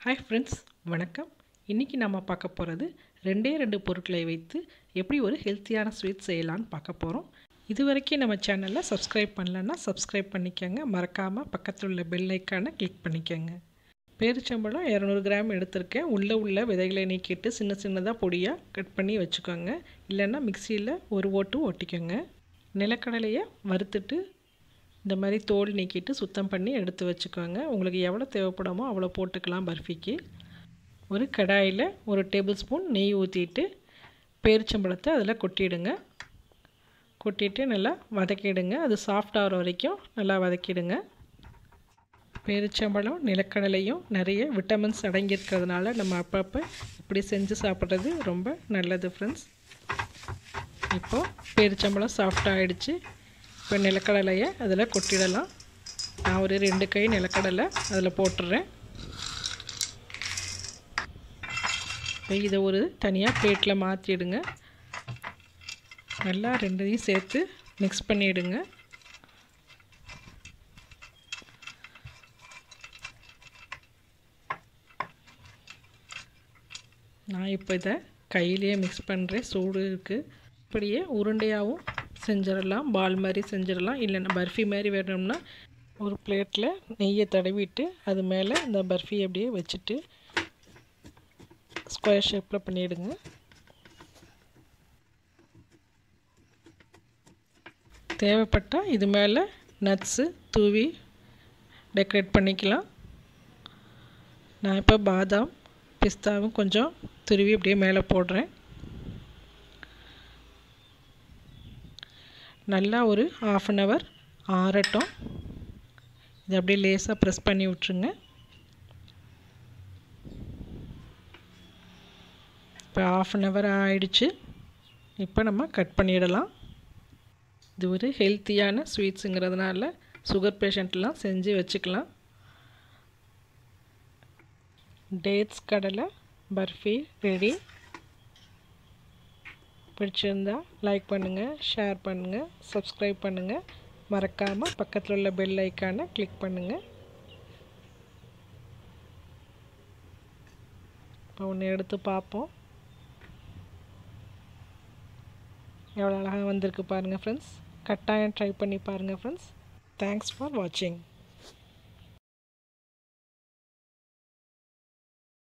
hi friends வணக்கம் இன்றைக்கி நம்ம பார்க்க போகிறது ரெண்டே ரெண்டு பொருட்களை வைத்து எப்படி ஒரு ஹெல்த்தியான ஸ்வீட் செய்யலான்னு பார்க்க போகிறோம் இது வரைக்கும் நம்ம சேனலில் சப்ஸ்கிரைப் பண்ணலன்னா சப்ஸ்கிரைப் பண்ணிக்கோங்க மறக்காமல் பக்கத்தில் உள்ள பெல் ஐக்கானை கிளிக் பண்ணிக்கோங்க பேரிச்சம்பழம் இரநூறு கிராம் எடுத்திருக்கேன் உள்ளே உள்ள விதைகளை நீக்கிட்டு சின்ன சின்னதாக பொடியாக கட் பண்ணி வச்சுக்கோங்க இல்லைன்னா மிக்சியில் ஒரு ஓட்டு ஓட்டிக்கோங்க நிலக்கடலையை வறுத்துட்டு இந்த மாதிரி தோல் நீக்கிட்டு சுத்தம் பண்ணி எடுத்து வச்சுக்கோங்க உங்களுக்கு எவ்வளோ தேவைப்படுமோ அவ்வளோ போட்டுக்கலாம் பர்ஃபிக்கு ஒரு கடாயில் ஒரு டேபிள் ஸ்பூன் நெய் ஊற்றிட்டு பேரிச்சம்பழத்தை அதில் கொட்டிடுங்க கொட்டிட்டு நல்லா வதக்கிடுங்க அது சாஃப்ட் ஆகிற வரைக்கும் நல்லா வதக்கிடுங்க பேரிச்சம்பழம் நிலக்கடலையும் நிறைய விட்டமின்ஸ் அடங்கியிருக்கிறதுனால நம்ம அப்பப்போ இப்படி செஞ்சு சாப்பிட்றது ரொம்ப நல்லது ஃப்ரெண்ட்ஸ் இப்போது பேரிச்சம்பழம் சாஃப்ட் ஆகிடுச்சு இப்போ நிலக்கடலையை அதில் கொட்டிடலாம் நான் ஒரு ரெண்டு கை நிலக்கடலை அதில் போட்டுடுறேன் இப்போ இதை ஒரு தனியாக பிளேட்டில் மாற்றிடுங்க நல்லா ரெண்டையும் சேர்த்து மிக்ஸ் பண்ணிவிடுங்க நான் இப்போ இதை கையிலேயே மிக்ஸ் பண்ணுறேன் சூடு இருக்குது இப்படியே உருண்டையாகவும் செஞ்சிடலாம் பால் மாதிரி செஞ்சிடலாம் இல்லைன்னா பர்ஃபி மாதிரி வேணும்னா ஒரு பிளேட்டில் நெய்யை தடவிட்டு அது மேலே இந்த பர்ஃபி அப்படியே வச்சுட்டு ஸ்கொயர் ஷேப்பில் பண்ணிவிடுங்க தேவைப்பட்டால் இது மேலே நட்ஸு தூவி டெக்கரேட் பண்ணிக்கலாம் நான் இப்போ பாதாம் பிஸ்தாவும் கொஞ்சம் துருவி அப்படியே மேலே போடுறேன் நல்லா ஒரு ஆஃப் அன் ஹவர் ஆறட்டும் இது அப்படியே லேசாக ப்ரெஸ் பண்ணி விட்ருங்க இப்போ ஆஃப் அன் ஹவர் ஆயிடுச்சு இப்போ நம்ம கட் பண்ணிடலாம் இது ஒரு ஹெல்த்தியான ஸ்வீட்ஸுங்கிறதுனால சுகர் பேஷண்ட்லாம் செஞ்சு வச்சுக்கலாம் டேட்ஸ் கடலை பர்ஃபி ரெடி பிடிச்சிருந்தா லைக் பண்ணுங்கள் ஷேர் பண்ணுங்கள் சப்ஸ்கிரைப் பண்ணுங்கள் மறக்காமல் பக்கத்தில் உள்ள பெல் ஐக்கானை கிளிக் பண்ணுங்கள் இப்போ ஒன்று எடுத்து பார்ப்போம் எவ்வளோ அழகாக வந்திருக்கு பாருங்கள் ஃப்ரெண்ட்ஸ் கட்டாயம் ட்ரை பண்ணி பாருங்கள் ஃப்ரெண்ட்ஸ் தேங்க்ஸ் ஃபார் வாட்சிங்